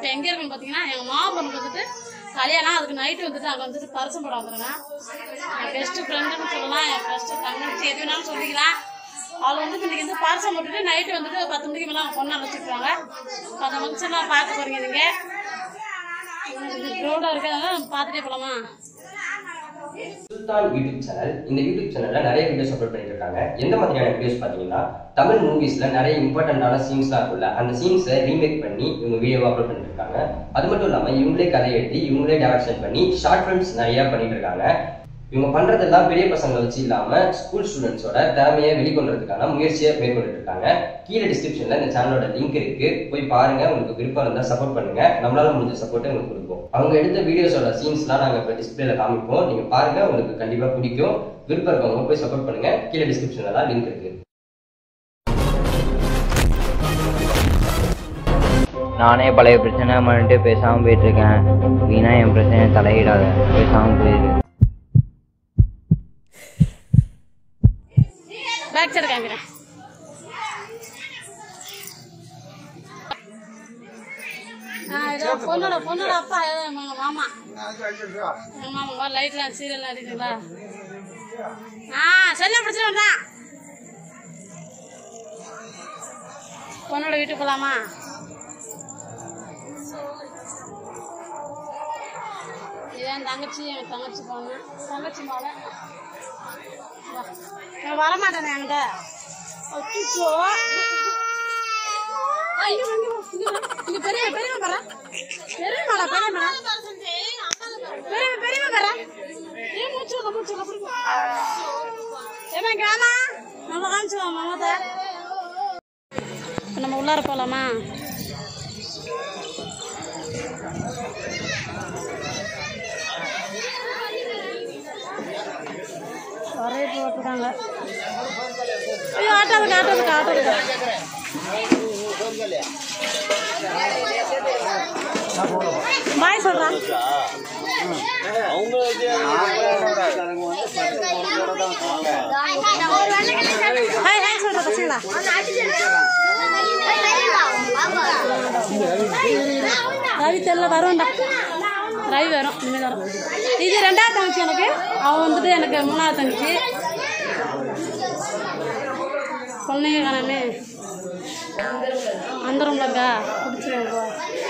இப்போ எங்கே இருக்குன்னு பார்த்தீங்கன்னா எங்கள் மாமா பொண்ணுக்கு வந்துட்டு கல்யாணம் அதுக்கு நைட்டு வந்துட்டு அங்கே வந்துட்டு பரிசம் போட வந்துருக்கேன் என் பெஸ்ட்டு ஃப்ரெண்டுன்னு சொல்லலாம் என் பெஸ்ட்டு தங்கச்சி எது வேணாலும் சொல்லிக்கலாம் அவள் வந்துட்டு இன்னைக்கு வந்து பரிசம் போட்டுட்டு நைட்டு வந்துட்டு பத்து மணிக்கு மேலே அவங்க பொண்ணு அழைச்சிருக்காங்க அந்த ஃபங்க்ஷன்லாம் பார்க்க போகிறீங்க நீங்கள் க்ரௌடாக இருக்கிறதால பார்த்துட்டே போகலாமா சுல்தான் யூடியூப் சேனல் இந்த யூடியூப் சேனல்ல நிறைய வீடியோஸ் அப்லோட் பண்ணிட்டு இருக்காங்க எந்த மாதிரியான வீடியோஸ் பாத்தீங்கன்னா தமிழ் மூவிஸ்ல நிறைய இம்பார்ட்டன்டான சீன்ஸ்லாம் இருக்குல்ல அந்த சீன்ஸை ரீமேக் பண்ணி இவங்க வீடியோவா அப்லோட் பண்ணிட்டு இருக்காங்க அது மட்டும் இல்லாம இவங்களே கதை எழுதி இவங்களே டைரக்ஷன் பண்ணி ஷார்ட் ஃபிலிம்ஸ் நிறைய பண்ணிட்டு இருக்காங்க இவங்க பண்றதெல்லாம் பெரிய பசங்களை வச்சு இல்லாம ஸ்கூல் ஸ்டூடெண்ட்ஸோட திறமையை வெளிக்கொண்டுறதுக்கான முயற்சியை மேற்கொண்டுட்டு இருக்காங்க கீழே டிஸ்கிரிப்ஷன்ல இந்த சேனலோட லிங்க் இருக்கு போய் பாருங்க உங்களுக்கு விருப்பம் இருந்தா சப்போர்ட் பண்ணுங்க நம்மளால முடிஞ்ச சப்போர்ட்டை உங்களுக்கு கொடுப்போம் அவங்க எடுத்த வீடியோஸோட சீன்ஸ்லாம் நாங்க இப்போ டிஸ்பிளேல காமிப்போம் நீங்க பாருங்க உங்களுக்கு கண்டிப்பா பிடிக்கும் விருப்பம் இருக்கவங்க போய் சப்போர்ட் பண்ணுங்க கீழே டிஸ்கிரிப்ஷன்ல தான் லிங்க் இருக்கு நானே பழைய பிரச்சனை பண்ணிட்டு பேசாம போயிட்டு இருக்கேன் வீணா என் பிரச்சனையை தலையிடாத பேசாம போயிரு பேக் சைடு காமிக்கிறேன் ஆ, இதோ பொண்ணோட பொண்ணோட அப்பா ஏதோ எங்க மாமா எங்க மாமா லைட்லாம் சீரியல் அடிக்குங்களா ஆ சரியா பிடிச்சிட்டு வந்தான் பொண்ணோட வீட்டுக்கு போலாமா இதான் தங்கச்சி என் தங்கச்சி பொண்ணு தங்கச்சி மலை நான் வரமாட்டேன் என்கிட்ட அச்சோ ஐயோ, ஐயோ, இங்க வா. இங்க பெரிய பெரியவன் பாரு பெரியவன் பெரியவன் பெரியவன் பெரியவன் பாரு ஏன் மூச்சு விட, மூச்சு விட, பிடிக்கும். ஏம்மா, இங்க வாம்மா. நம்ம காமிச்சுக்கலாம் மாமாத்த இப்ப நம்ம உள்ளார போலாமா வரைய போட்டிருக்காங்க ஐயோ ஆட்டோ இருக்கு ஆட்டோ இருக்கு ஆட்டோ இருக்கு பாய் சொல்றான் ஹாய் ஹாய் சொல்ற பசங்களா ரவி தெரியல வருவேன்டா ரவி வரும் இனிமேல் வரும் இது ரெண்டாவது தங்கச்சி எனக்கு அவன் வந்துட்டு எனக்கு மூணாவது தங்கச்சி பொண்ணைய காணாமே அந்த ரூம்ல இருக்கா பிடிச்சிருக்கா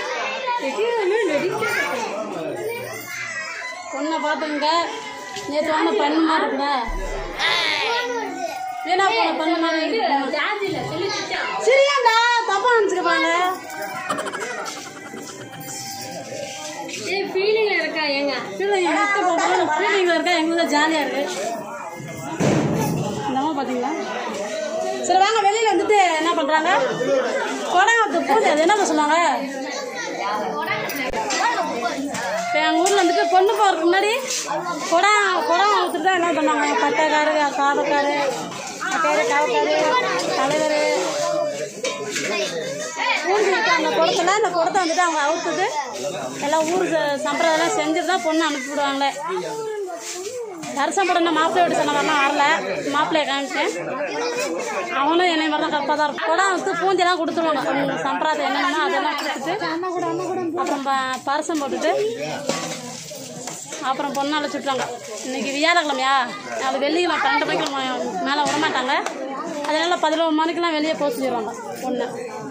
பொண்ணை பார்த்துங்க நேற்று வாங்க பண்ணு மாதிரி இருக்குல்ல வீணா போன பண்ணு மாதிரி இருக்கு. சரியாண்டா தப்பா நினச்சிருப்பாங்க ஃபீலிங்ல இருக்கா ஏங்க ஃபீலிங் ஃபீலிங்கில் இருக்கா எங்களுக்கு ஜாலியாக இருக்கு இந்தம்மா பார்த்தீங்களா சரி வாங்க வெளியில் வந்துட்டு என்ன பண்ணுறாங்க குடம் பூஜை அது என்ன சொல்லுவாங்க இப்போ எங்கள் ஊரில் வந்துட்டு பொண்ணு போகிறதுக்கு முன்னாடி குடம் குடம் ஊற்றுட்டு தான் என்ன பண்ணாங்க பட்டைக்காரு காவக்காரு பட்டையாரு காவக்காரு தலைவர் ஊருக்கு இருக்க அந்த குடத்துல அந்த குடத்தை வந்துட்டு அவங்க அவுத்துட்டு எல்லாம் ஊருக்கு சம்பிரதாயம் செஞ்சுட்டு தான் பொண்ணு அனுப்பி விடுவாங்களே தரிசனம் போட மாப்பிள்ளையோட சொன்ன மாதிரிலாம் வரல மாப்பிள்ளைய காமிச்சேன் அவனும் என்னை மாதிரி தான் கரெக்டாக தான் இருக்கும் குடம் வந்து பூஞ்செல்லாம் கொடுத்துருவாங்க அவங்க சம்பிரதாயம் என்னென்னா அதெல்லாம் கொடுத்துட்டு அப்புறம் ப- பரிசம் போட்டுட்டு அப்புறம் பொண்ணு அழைச்சிட்றாங்க இன்னைக்கு வியாழக்கிழமையா அது வெள்ளிக்கிழமை பன்னெண்டு மணிக்கு மேலே விடமாட்டாங்க அதனால பதினோரு மணிக்கெல்லாம் வெளியே போக சொல்லிடுவாங்க பொண்ணு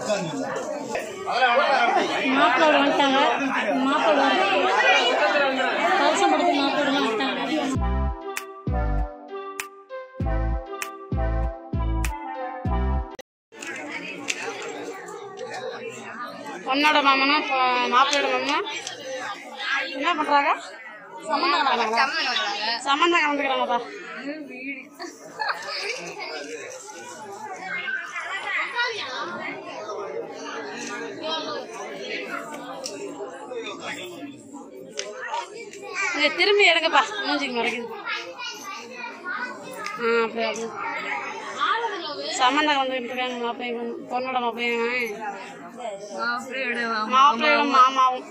மாப்பிள்ளோட வந்துட்டாங்க மாப்பிள்ளோட பரிசம் போட்டு மாப்பிள்ளோட வந்துட்டாங்க பொண்ணோட மாமனும் இப்போ மாப்பிள்ளையோட மாமனும் என்ன பண்றாங்க சம்மந்தம் கலந்துக்கிறாங்களா சம்மந்தம் கலந்துக்கிறாங்கப்பா இங்க திரும்பி எடுங்கப்பா மூஞ்சிக்கு மறைக்குது ஆ அப்படியே அப்படியே சம்மந்தம் கலந்துக்கிட்டு இருக்காங்க மாப்பிள்ளைங்க பொண்ணோட மாப்பிள்ளைங்க மாப்பிள்ளையோட மாமாவும்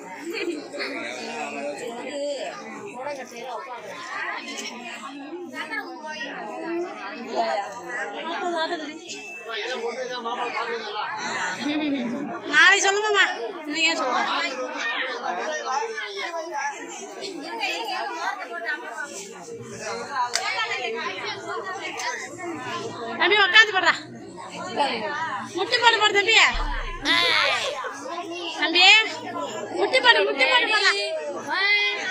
நாளைக்கு சொல்லுங்கம்மா நீங்க ஏன் சொல்றேன் தம்பி உட்காந்து போடுறா முட்டி போடு போடு தம்பி தம்பி முட்டி போடு முட்டி போடு போடுறா